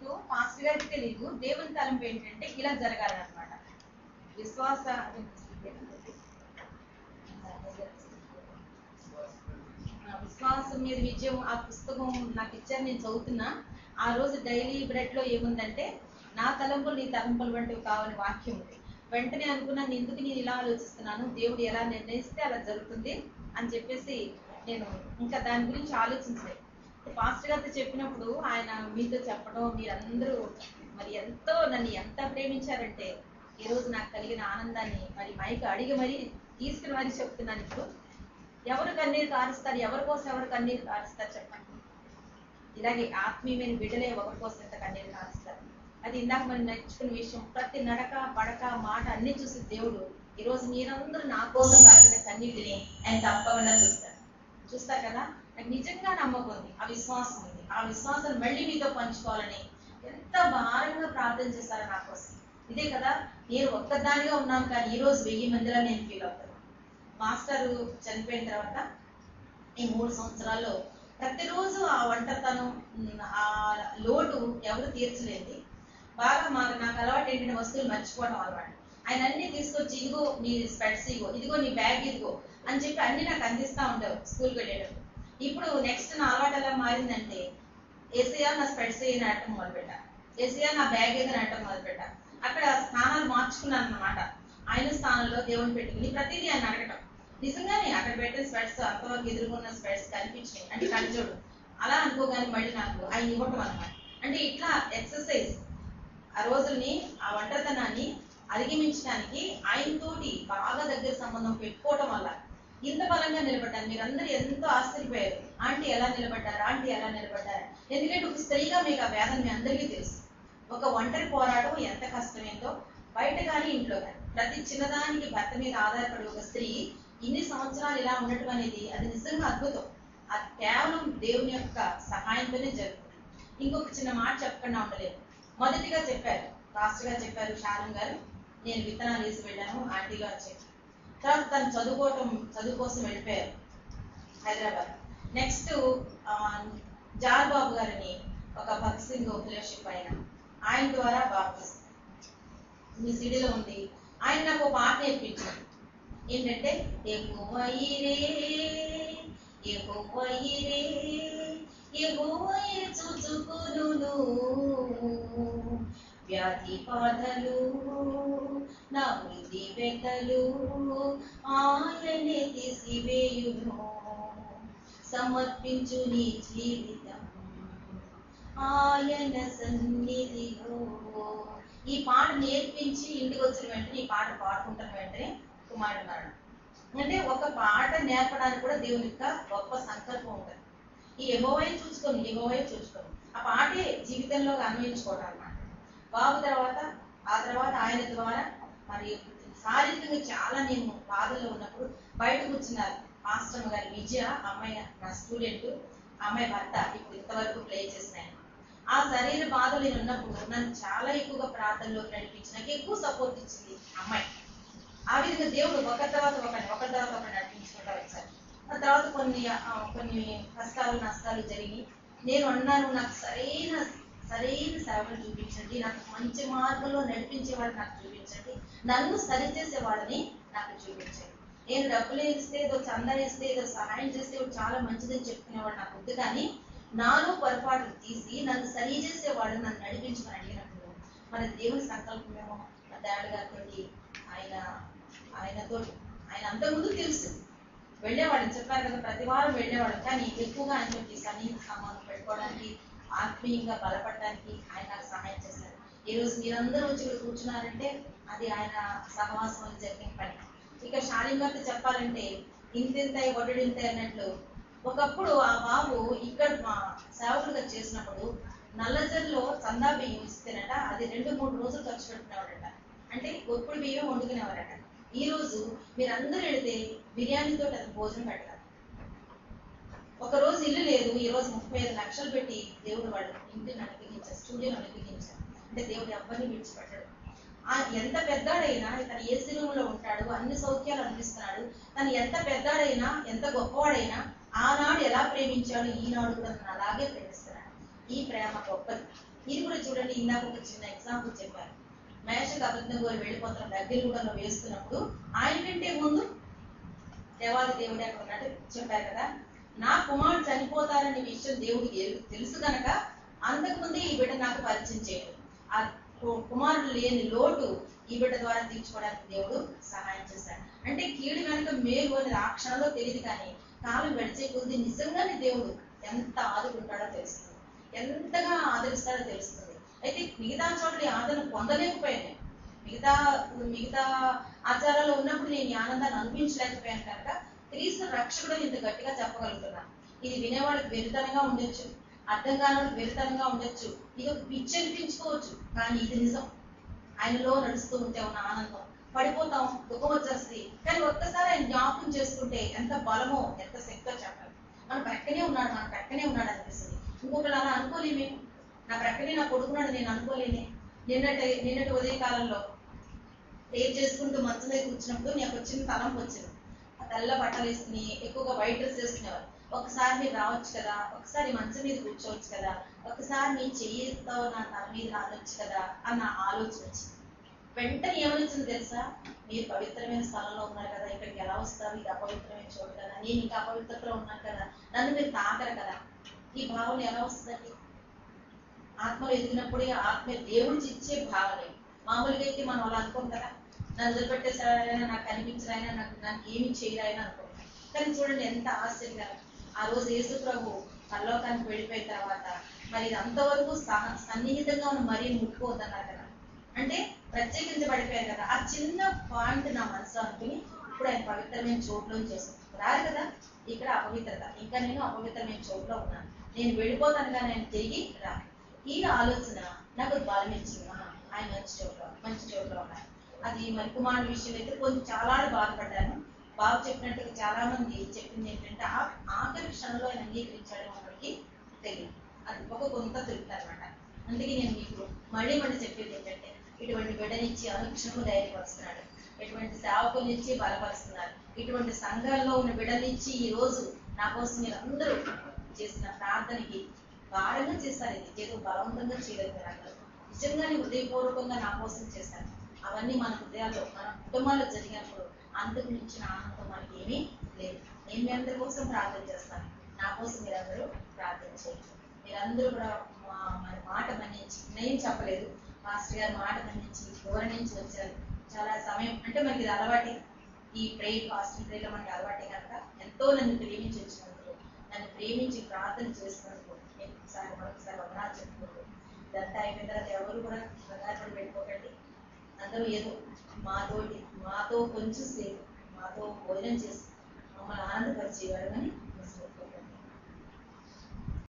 తలంపు పాస్టర్ గారికి తెలియదు దేవుని తలంపు ఏంటంటే ఇలా జరగాలన్నమాట విశ్వాస ఆ విశ్వాసం మీద విజయం ఆ పుస్తకం నాకు ఇచ్చారు నేను చదువుతున్నా ఆ రోజు డైలీ బ్రెడ్ లో ఏముందంటే నా తలంపులు నీ తలంపులు వంటివి కావని వాక్యం ఉంది వెంటనే అనుకున్నాను ఎందుకు నేను ఇలా ఆలోచిస్తున్నాను దేవుడు ఎలా నిర్ణయిస్తే అలా జరుగుతుంది అని చెప్పేసి నేను ఇంకా దాని గురించి ఆలోచించలేదు పాస్టర్ గారితో చెప్పినప్పుడు ఆయన మీతో చెప్పడం మీరందరూ మరి ఎంతో నన్ను ఎంత ప్రేమించారంటే ఈ రోజు నాకు కలిగిన ఆనందాన్ని మరి మైక్ అడిగి మరి తీసుకుని మరి చెప్తున్నాను ఇప్పుడు ఎవరు కన్నీరు కారుస్తారు ఎవరి కోసం ఎవరు కన్నీరు కారుస్తారు చెప్పండి ఇలాగే ఆత్మీయమైన బిడ్డలే ఒకరి కోసం ఎంత కన్నీరు కారుస్తారు అది ఇందాక మనం నేర్చుకున్న విషయం ప్రతి నడక పడక మాట అన్ని చూసి దేవుడు ఈ రోజు మీరందరూ నా కోసం కాచిన కన్నీటిని ఆయన తప్పకుండా చూస్తారు చూస్తారు కదా నాకు నిజంగా నమ్మకం ఉంది ఆ విశ్వాసం ఉంది ఆ విశ్వాసం మళ్ళీ మీతో పంచుకోవాలని ఎంత భారంగా ప్రార్థన చేశారో నా కోసం ఇదే కదా నేను ఒక్కదానిగా ఉన్నాను కానీ ఈ రోజు వెయ్యి మందిలో నేను ఫీల్ అవుతాను మాస్టర్ చనిపోయిన తర్వాత ఈ మూడు సంవత్సరాల్లో ప్రతిరోజు ఆ ఒంటరితనం ఉమ్, ఆ లోటు ఎవరు తీర్చలేదు బాగా మాకు నాకు అలవాటు ఏంటంటే వస్తువులు మర్చిపోవడం అలవాటు ఆయన అన్ని తీసుకొచ్చి ఇదిగో నీ స్పెట్స్ ఇగో ఇదిగో నీ బ్యాగ్ ఇదిగో అని చెప్పి అన్ని నాకు అందిస్తా ఉండేవారు స్కూల్కి వెళ్ళేటప్పుడు ఇప్పుడు నెక్స్ట్ నా అలవాటు ఎలా మారిందంటే ఏసీఆ నా స్పెట్స్ ఏ నాటం మొదలుపెట్టా ఏసీఆ నా బ్యాగ్ ఏదో నాటం మొదలుపెట్టా అక్కడ స్థానాలు మార్చుకున్నాను అనమాట ఆయన స్థానంలో దేవుని పెట్టుకుని ప్రతిదీ ఆయన అడగటం నిజంగానే అక్కడ పెట్టిన స్పెట్స్ అంతవరకు ఎదుర్కొన్న స్పెట్స్ కనిపించినాయి అంటే కళ్ళజోడు అలా అనుకోగానే మళ్ళీ నాకు ఆయన ఇవ్వటం అనమాట అంటే ఇట్లా ఎక్సర్సైజ్ ఆ రోజుల్ని ఆ ఒంటరితనాన్ని అధిగమించడానికి ఆయనతోటి బాగా దగ్గర సంబంధం పెట్టుకోవటం వల్ల ఇంత బలంగా నిలబడ్డాను మీరందరూ ఎంతో ఆశ్చర్యపోయారు ఆంటీ ఎలా నిలబడ్డారు ఆంటీ ఎలా నిలబడ్డారు ఎందుకంటే ఒక స్త్రీగా మీకు ఆ వేదన మీ అందరికీ తెలుసు ఒక ఒంటరి పోరాటం ఎంత కష్టమేందో బయట కానీ ఇంట్లో కానీ ప్రతి చిన్నదానికి భర్త మీద ఆధారపడి ఒక స్త్రీ ఇన్ని సంవత్సరాలు ఇలా ఉండటం అనేది అది నిజంగా అద్భుతం అది కేవలం దేవుని యొక్క సహాయంతోనే జరుగుతుంది ఇంకొక చిన్న మాట చెప్పకుండా ఉండలేదు మొదటిగా చెప్పారు రాష్ట్రగా చెప్పారు శారం గారు నేను విత్తనాలు వేసి వెళ్ళాను ఆంటీ గారు చెప్పి తర్వాత తను చదువుకోవటం చదువు కోసం వెళ్ళిపోయారు హైదరాబాద్ నెక్స్ట్ జార్ బాబు గారిని ఒక భగత్ సింగ్ ఫెలోషిప్ ఆయన ఆయన ద్వారా బాప్తిస్ట్ మీ సిడీలో ఉంది ఆయన నాకు ఒక పాట నేర్పించారు ఏంటంటే ఎగువయిరే ఎగువయిరే ఎగువయి చూచుకును వ్యాధి బాధలు నా వృద్ధి వెతలు ఆయనే తీసివేయును సమర్పించు నీ జీవితం ఆయన సన్నిధిలో ఈ పాట నేర్పించి ఇంటికి వచ్చిన వెంటనే ఈ పాట పాడుకుంటున్న వెంటనే కుమారుడు మరణం అంటే ఒక పాట నేర్పడానికి కూడా దేవుని యొక్క గొప్ప సంకల్పం ఉంటుంది ఈ ఎగోవై చూసుకొని ఎగోవై చూసుకొని ఆ పాటే జీవితంలో అన్వయించుకోవడం అన్నమాట బాబు తర్వాత ఆ తర్వాత ఆయన ద్వారా మరి శారీరకంగా చాలా నేను బాధల్లో ఉన్నప్పుడు బయట కూర్చున్నారు మాస్టర్ గారి విజయ అమ్మాయి నా స్టూడెంట్ అమ్మాయి భర్త ఇప్పుడు ఇంతవరకు ప్లే చేసిన ఆయన. ఆ శరీర బాధలు నేను ఉన్నప్పుడు నన్ను చాలా ఎక్కువగా ప్రార్థనలోకి నడిపించి నాకు ఎక్కువ సపోర్ట్ ఇచ్చింది అమ్మాయి ఆ విధంగా దేవుడు ఒక తర్వాత ఒకరిని ఒక తర్వాత ఒకరిని నడిపించుకుంటా వచ్చారు ఆ తర్వాత కొన్ని ఆ, కొన్ని కష్టాలు నష్టాలు జరిగి నేను అన్నాను నాకు సరైన సరైన సేవలు చూపించండి నాకు మంచి మార్గంలో నడిపించే వాళ్ళని నాకు చూపించండి నన్ను సరిచేసే వాళ్ళని నాకు చూపించండి నేను డబ్బులు ఇస్తే ఏదో చందా ఇస్తే ఏదో సహాయం చేస్తే ఏదో చాలా మంచిదని చెప్పుకునేవాడు నాకు వద్దు కానీ నాలో పొరపాట్లు తీసి నన్ను సరి చేసేవాడు నన్ను నడిపించమని అడిగినప్పుడు మన దేవుని సంకల్పమేమో మా డాడీ గారితో ఆయన ఆయనతో ఆయన అంతకుముందు తెలుసు వెళ్ళేవాడు చెప్పారు కదా ప్రతి వారం వెళ్ళేవాడు కానీ ఎక్కువగా ఆయనతో సన్నిహిత సంబంధం పెట్టుకోవడానికి ఆత్మీయంగా బలపడడానికి ఆయన నాకు సహాయం చేశారు ఈ రోజు మీరందరూ వచ్చి ఇక్కడ కూర్చున్నారంటే అది ఆయన సహవాసం వల్ల జరిగిన పని ఇక శాలిం గారితో చెప్పాలంటే ఇంతింత ఒడ్డింత అన్నట్లు ఒకప్పుడు ఆ బాబు ఇక్కడ మా సేవకులుగా చేసినప్పుడు నల్లజర్లో చందా బియ్యం ఇస్తేనట అది రెండు మూడు రోజులు ఖర్చు పెట్టుకునేవాడట అంటే ఒప్పుడు బియ్యం వండుకునేవారట ఈ రోజు మీరందరూ వెళితే బిర్యానీతో అది భోజనం పెట్టాలి ఒక రోజు ఇల్లు లేదు ఈ రోజు ముప్పై ఐదు లక్షలు పెట్టి దేవుడు వాడు ఇంటిని అనుగ్రహించారు స్టూడియోని అనుగ్రహించారు అంటే దేవుడు ఎవరిని విడిచిపెట్టాడు ఆ ఎంత పెద్దాడైనా తను ఏ శిలువలో ఉంటాడు అన్ని సౌఖ్యాలు అందిస్తున్నాడు తను ఎంత పెద్దాడైనా ఎంత గొప్పవాడైనా ఆనాడు ఎలా ప్రేమించాడు ఈనాడు కూడా తను అలాగే ప్రేమిస్తున్నాడు ఈ ప్రేమ గొప్పది ఇది కూడా చూడండి ఇందాక ఒక చిన్న ఎగ్జాంపుల్ చెప్పారు మేషకు అబద్ధం కోరి వెళ్ళిపోతున్న దగ్గర కూడా వేస్తున్నప్పుడు ఆయన కంటే ముందు దేవాది దేవుడే అక్కడ ఉన్నట్టు చెప్పారు కదా నా కుమారుడు చనిపోతారనే విషయం దేవుడికి ఎరు- తెలుసు కనుక అంతకుముందే ఈ బిడ్డ నాకు పరిచయం చేయడు ఆ కు- కుమారుడు లేని లోటు ఈ బిడ్డ ద్వారా తీర్చుకోవడానికి దేవుడు సహాయం చేశాడు అంటే కీడు వెనుక మేలు అనేది ఆ క్షణంలో తెలియదు కానీ కాలం గడిచే కొద్ది నిజంగానే దేవుడు ఎంత ఆదుకుంటాడో తెలుస్తుంది ఎంతగా ఆదరిస్తాడో తెలుస్తుంది అయితే మిగతా చోట్ల ఈ ఆదరణ పొందలేకపోయాను మిగతా మిగతా ఆచారాలు ఉన్నప్పుడు నేను ఈ ఆనందాన్ని అనిపించలేకపోయాను కనుక క్రీస్తు రక్షకుడు ఇంత గట్టిగా చెప్పగలుగుతున్నాను ఇది వినేవాళ్ళకి వెరితనంగా ఉండొచ్చు అర్థం కాని వాళ్ళకి వెరితనంగా ఉండొచ్చు ఇది ఒక పిచ్చి అనిపించుకోవచ్చు కానీ ఇది నిజం ఆయనలో నడుస్తూ ఉంటే ఉన్న ఆనందం పడిపోతాం దుఃఖం వచ్చేస్తుంది కానీ ఒక్కసారి ఆయన జ్ఞాపకం చేసుకుంటే ఎంత బలమో ఎంత శక్తో చెప్పాలి మన ప్రక్కనే ఉన్నాడు మన ప్రక్కనే ఉన్నాడు అనిపిస్తుంది ఇంకొకరు అలా అనుకోలేమే నా ప్రక్కనే నా కొడుకున్నాడు నేను అనుకోలేనే నిన్నటి నిన్నటి ఉదయ కాలంలో ప్రేర్ చేసుకుంటూ మంచం మీద కూర్చున్నప్పుడు నాకు ఒక చిన్న తలంపు వచ్చింది ఆ తెల్ల బట్టలు వేసుకుని ఎక్కువగా వైట్ డ్రెస్ వేసుకునేవారు ఒకసారి మీరు రావచ్చు కదా ఒకసారి మంచం మీద కూర్చోవచ్చు కదా ఒకసారి మీ చెయ్యితో నా తల మీద రావచ్చు కదా అన్న ఆలోచన వచ్చింది వెంటనే ఏమనిచ్చింది తెలుసా మీరు పవిత్రమైన స్థలంలో ఉన్నారు కదా ఇక్కడికి ఎలా వస్తారు ఇది అపవిత్రమైన చోటు కదా నేను ఇంకా అపవిత్రతలో ఉన్నాను కదా నన్ను మీరు తాకరు కదా ఈ భావన ఎలా వస్తుందండి ఆత్మలో ఎదిగినప్పుడే ఆత్మ దేవుడు ఇచ్చే భావనే మామూలుగా అయితే మనం అలా అనుకోం కదా నన్ను వదిలిపెట్టేసారైనా నాకు కనిపించరైనా నాకు నాకు ఏమి చేయరైనా అనుకుంటాం కానీ చూడండి ఎంత ఆశ్చర్యకరం ఆ రోజు యేసు ప్రభు పరలోకానికి వెళ్ళిపోయిన తర్వాత మరి ఇది అంతవరకు సహ- సన్నిహితంగా ఉన్న మరీ ముట్టుకోవద్దన్నారు కదా అంటే ప్రత్యేకించబడిపోయారు కదా ఆ చిన్న పాయింట్ నా మనసులో అనుకుని ఇప్పుడు ఆయన పవిత్రమైన చోట్లోంచి చేస్తాను రారు కదా ఇక్కడ అపవిత్రత ఇంకా నేను అపవిత్రమైన చోట్లో ఉన్నాను నేను వెళ్ళిపోతాను కానీ ఆయన తిరిగి రా ఈ ఆలోచన నాకు బలం ఇచ్చింది ఆహా, ఆయన మంచి చోట్ల మంచి చోట్ల ఉన్నారు అది మరి కుమారుడు విషయం అయితే కొంచెం చాలా బాధపడ్డాను బాబు చెప్పినట్టుగా చాలా మంది చెప్పింది ఏంటంటే ఆ- ఆఖరి క్షణంలో ఆయన అంగీకరించాడు మనకి తెలియదు అది ఒక కొంత తృప్తి అనమాట అందుకే నేను మీకు మళ్ళీ మళ్ళీ చెప్పేది ఏంటంటే ఇటువంటి బిడ్డనిచ్చి అనుక్షణము ధైర్యపరుస్తున్నాడు ఇటువంటి సేవకునిచ్చి బలపరుస్తున్నారు ఇటువంటి సంఘాల్లో ఉన్న బిడ్డనిచ్చి ఈ రోజు నా కోసం మీరు అందరూ చేసిన ప్రార్థనకి భారంగా చేస్తారు ఇది ఏదో బలవంతంగా చేయలేదు మీరు అందరూ నిజంగానే హృదయపూర్వకంగా నా కోసం చేశారు అవన్నీ మన హృదయాల్లో మన కుటుంబాల్లో జరిగినప్పుడు అంతకు మించిన ఆనందం మనకి ఏమీ లేదు నేను మీ అందరి కోసం ప్రార్థన చేస్తాను నా కోసం మీరందరూ ప్రార్థన చేయండి మీరందరూ కూడా మా మన మాట మన్నించి నేను చెప్పలేదు మాస్టర్ గారు మాట మన్నించి దూరం నుంచి వచ్చారు చాలా సమయం అంటే మనకి ఇది అలవాటే ఈ ప్రేయర్ ఫాస్టింగ్ ప్రేయర్లో మనకి అలవాటే కనుక ఎంతో నన్ను ప్రేమించి వచ్చినందుకు నన్ను ప్రేమించి ప్రార్థన చేసినందుకు నేను ఒకసారి మరొకసారి వందనాలు చెప్పుకుంటూ ఇదంతా అయిపోయిన తర్వాత ఎవరు కూడా ప్రకాశం వెళ్ళిపోకండి అందరూ ఏదో మాతోటి మాతో కొంచెం సేపు మాతో భోజనం చేసి మమ్మల్ని ఆనందపరిచేవారు కానీ